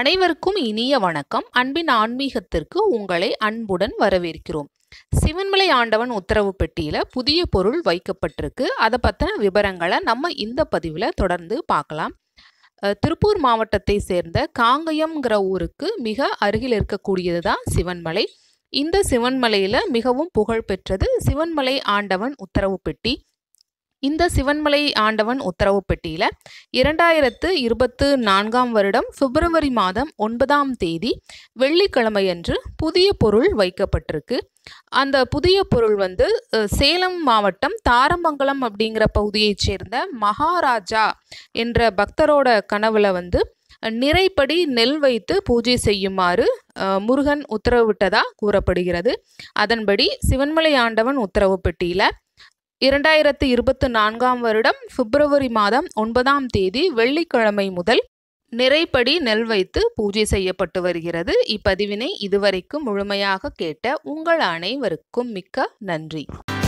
அனைவருக்கும் இனிய வணக்கம் அன்பின் ஆன்மீகத்திற்கு உங்களை அன்புடன் வரவேற்கிறோம் சிவன்மலை ஆண்டவன் உத்தரவு பெட்டியில புதிய பொருள் வைக்கப்பட்டிருக்கு அதை பற்றின விவரங்களை நம்ம இந்த பதிவில் தொடர்ந்து பார்க்கலாம் அஹ், திருப்பூர் மாவட்டத்தை சேர்ந்த காங்கயம்ங்கிற ஊருக்கு மிக அருகில் இருக்கக்கூடியது தான் சிவன்மலை இந்த சிவன்மலையில மிகவும் புகழ் பெற்றது சிவன்மலை ஆண்டவன் உத்தரவு பெட்டி இந்த சிவன்மலை ஆண்டவன் உத்தரவு பெட்டியில இரண்டாயிரத்து இருபத்து நான்காம் வருடம் பிப்ரவரி மாதம் ஒன்பதாம் தேதி வெள்ளிக்கிழமையன்று புதிய பொருள் வைக்கப்பட்டிருக்கு அந்த புதிய பொருள் வந்து அஹ், சேலம் மாவட்டம் தாரமங்கலம் அப்படிங்கிற பகுதியைச் சேர்ந்த மகாராஜா என்ற பக்தரோட கனவுல வந்து அஹ், நிறைப்படி நெல் வைத்து பூஜை செய்யுமாறு அஹ், முருகன் உத்தரவிட்டதா கூறப்படுகிறது அதன்படி சிவன்மலை ஆண்டவன் உத்தரவு பெட்டியில இரண்டாயிரத்து இருபத்து நான்காம் வருடம் பிப்ரவரி மாதம் ஒன்பதாம் தேதி வெள்ளிக்கிழமை முதல் நிறைப்படி நெல் வைத்து பூஜை செய்யப்பட்டு வருகிறது இப்பதிவினை இதுவரைக்கும் முழுமையாக கேட்ட உங்கள் அனைவருக்கும் மிக்க நன்றி